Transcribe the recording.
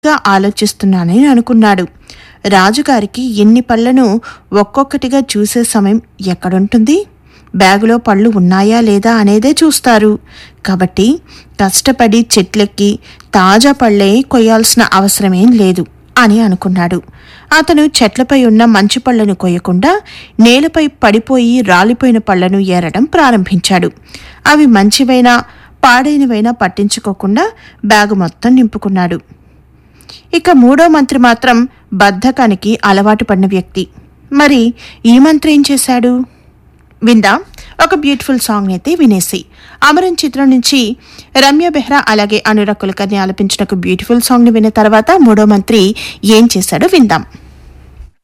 గా ఆలోచిస్తున్నానని అనుకున్నాడు రాజుగారికి ఎన్ని పళ్లను ఒక్కొక్కటిగా చూసే సమయం ఎక్కడుంటుంది బ్యాగులో పళ్ళు ఉన్నాయా లేదా అనేదే చూస్తారు కాబట్టి కష్టపడి చెట్లెక్కి తాజా పళ్ళే కొయ్యాల్సిన అవసరమేం లేదు అని అనుకున్నాడు అతను చెట్లపై ఉన్న మంచి పళ్లను కొయ్యకుండా నేలపై పడిపోయి రాలిపోయిన పళ్లను ఏరడం ప్రారంభించాడు అవి మంచివైనా పాడైనవైనా పట్టించుకోకుండా బ్యాగు మొత్తం నింపుకున్నాడు ఇక మూడో మంత్రి మాత్రం బద్ధకానికి అలవాటు పడిన వ్యక్తి మరి ఈ మంత్రి ఏం చేశాడు విందాం ఒక బ్యూటిఫుల్ సాంగ్ అయితే వినేసి అమరం చిత్రం నుంచి రమ్య బెహ్రా అలాగే అనురాగ్ కులకర్ని ఆలపించిన ఒక బ్యూటిఫుల్ సాంగ్ ని విన్న తర్వాత మూడో మంత్రి ఏం చేశాడో విందాం